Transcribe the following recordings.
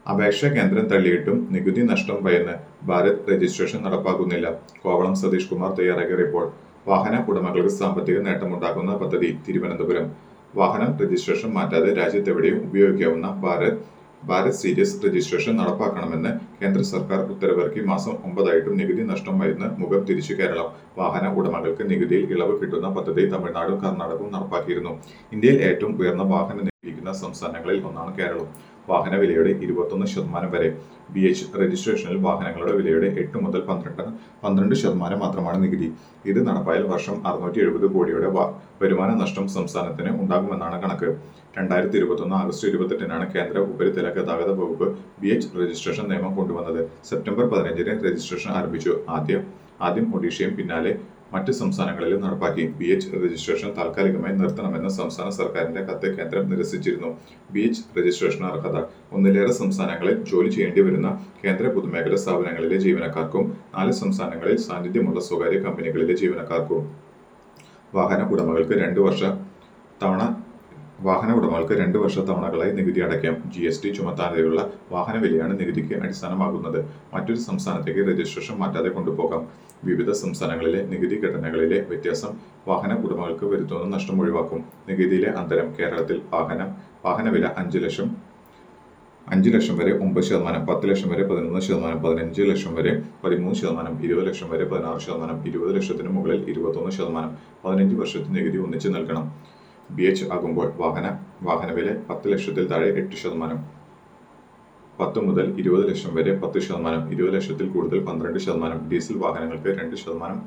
അപേക്ഷ കേന്ദ്രം തള്ളിയിട്ടും നികുതി നഷ്ടം ഭയന്ന് ഭാരത് രജിസ്ട്രേഷൻ നടപ്പാക്കുന്നില്ല കോവളം സതീഷ് കുമാർ തയ്യാറാക്കിയ റിപ്പോർട്ട് വാഹന ഉടമകൾക്ക് സാമ്പത്തിക നേട്ടമുണ്ടാക്കുന്ന പദ്ധതി തിരുവനന്തപുരം വാഹനം രജിസ്ട്രേഷൻ മാറ്റാതെ രാജ്യത്തെവിടെയും ഉപയോഗിക്കാവുന്ന ഭാരത് ഭാരത് സീരീസ് രജിസ്ട്രേഷൻ നടപ്പാക്കണമെന്ന് കേന്ദ്ര സർക്കാർ ഉത്തരവിറക്കി മാസം ഒമ്പതായിട്ടും നികുതി നഷ്ടം വരുന്ന മുഖം തിരിച്ചു കേരളം വാഹന ഉടമകൾക്ക് നികുതിയിൽ ഇളവ് കിട്ടുന്ന പദ്ധതി തമിഴ്നാടും കർണാടകവും നടപ്പാക്കിയിരുന്നു ഇന്ത്യയിൽ ഏറ്റവും ഉയർന്ന വാഹന നികുതിക്കുന്ന സംസ്ഥാനങ്ങളിൽ ഒന്നാണ് കേരളം വാഹന വിലയുടെ ഇരുപത്തൊന്ന് ശതമാനം വരെ ബി എച്ച് രജിസ്ട്രേഷനിൽ വാഹനങ്ങളുടെ വിലയുടെ എട്ട് മുതൽ പന്ത്രണ്ട് പന്ത്രണ്ട് ശതമാനം മാത്രമാണ് നികുതി ഇത് നടപ്പായാൽ വർഷം അറുന്നൂറ്റി എഴുപത് കോടിയുടെ വ- വരുമാന നഷ്ടം സംസ്ഥാനത്തിന് ഉണ്ടാകുമെന്നാണ് കണക്ക് രണ്ടായിരത്തി ഇരുപത്തൊന്ന് ആഗസ്റ്റ് ഇരുപത്തെട്ടിനാണ് കേന്ദ്ര ഉപരിതല ഗതാഗത വകുപ്പ് ബി എച്ച് രജിസ്ട്രേഷൻ നിയമം കൊണ്ടുവന്നത് സെപ്റ്റംബർ പതിനഞ്ചിന് രജിസ്ട്രേഷൻ ആരംഭിച്ചു ആദ്യം ആദ്യം ഒഡീഷയും പിന്നാലെ മറ്റ് സംസ്ഥാനങ്ങളിലും നടപ്പാക്കി ബി എച്ച് രജിസ്ട്രേഷൻ താൽക്കാലികമായി നിർത്തണമെന്ന് സംസ്ഥാന സർക്കാരിന്റെ കത്ത് കേന്ദ്രം നിരസിച്ചിരുന്നു ബി എച്ച് രജിസ്ട്രേഷൻ അർഹത ഒന്നിലേറെ സംസ്ഥാനങ്ങളിൽ ജോലി ചെയ്യേണ്ടി വരുന്ന കേന്ദ്ര പൊതുമേഖലാ സ്ഥാപനങ്ങളിലെ ജീവനക്കാർക്കും നാല് സംസ്ഥാനങ്ങളിൽ സാന്നിധ്യമുള്ള സ്വകാര്യ കമ്പനികളിലെ ജീവനക്കാർക്കും വാഹന ഉടമകൾക്ക് രണ്ട് വർഷ തവണ വാഹന ഉടമകൾക്ക് രണ്ട് വർഷ തവണകളായി നികുതി അടയ്ക്കാം ജി എസ് ടി ചുമത്താതെയുള്ള വാഹന വിലയാണ് നികുതിക്ക് അടിസ്ഥാനമാകുന്നത് മറ്റൊരു സംസ്ഥാനത്തേക്ക് രജിസ്ട്രേഷൻ മാറ്റാതെ കൊണ്ടുപോകാം വിവിധ സംസ്ഥാനങ്ങളിലെ നികുതി ഘടനകളിലെ വ്യത്യാസം വാഹന ഉടമകൾക്ക് വരുത്തുന്ന നഷ്ടം ഒഴിവാക്കും നികുതിയിലെ അന്തരം കേരളത്തിൽ വാഹന വാഹനവില അഞ്ച് ലക്ഷം അഞ്ച് ലക്ഷം വരെ ഒമ്പത് ശതമാനം പത്ത് ലക്ഷം വരെ പതിനൊന്ന് ശതമാനം പതിനഞ്ച് ലക്ഷം വരെ പതിമൂന്ന് ശതമാനം ഇരുപത് ലക്ഷം വരെ പതിനാറ് ശതമാനം ഇരുപത് ലക്ഷത്തിന് മുകളിൽ ഇരുപത്തൊന്ന് ശതമാനം പതിനഞ്ച് വർഷത്തെ നികുതി ഒന്നിച്ച് നൽകണം ബി എച്ച് ആകുമ്പോൾ വാഹന വാഹനവില പത്ത് ലക്ഷത്തിൽ താഴെ എട്ട് ശതമാനം പത്ത് മുതൽ ഇരുപത് ലക്ഷം വരെ പത്ത് ശതമാനം ഇരുപത് ലക്ഷത്തിൽ കൂടുതൽ പന്ത്രണ്ട് ശതമാനം ഡീസൽ വാഹനങ്ങൾക്ക് രണ്ട് ശതമാനം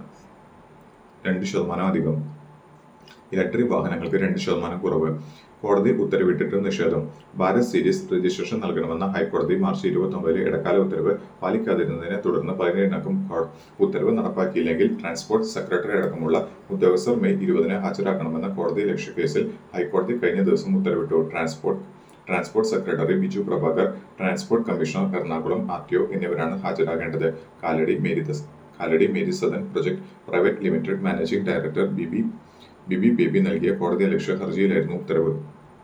രണ്ട് ശതമാനം അധികം ഇലക്ട്രിക് വാഹനങ്ങൾക്ക് രണ്ട് ശതമാനം കുറവ് കോടതി ഉത്തരവിട്ടിട്ട് നിഷേധം ഭാരത് സീരീസ് രജിസ്ട്രേഷൻ നൽകണമെന്ന ഹൈക്കോടതി മാർച്ച് ഇരുപത്തി ഒമ്പതിലെ ഇടക്കാല ഉത്തരവ് പാലിക്കാതിരുന്നതിനെ തുടർന്ന് പതിനേഴിനകം കോ- ഉത്തരവ് നടപ്പാക്കിയില്ലെങ്കിൽ ട്രാൻസ്പോർട്ട് സെക്രട്ടറി അടക്കമുള്ള ഉദ്യോഗസ്ഥർ മെയ് ഇരുപതിന് ഹാജരാക്കണമെന്ന കോടതി ലക്ഷ്യ കേസിൽ ഹൈക്കോടതി കഴിഞ്ഞ ദിവസം ഉത്തരവിട്ടു transport transport secretary Biju Prabhakar transport commissioner Ernakulam R T O എന്നിവരാണ് ഹാജരാകേണ്ടത് കാലടി മേരി ദസ് Kalady Mary Sadan project private limited managing director Bibi Bibi Baby നൽകിയ കോടതി ലക്ഷ്യ ഹർജിയിലായിരുന്നു ഉത്തരവ്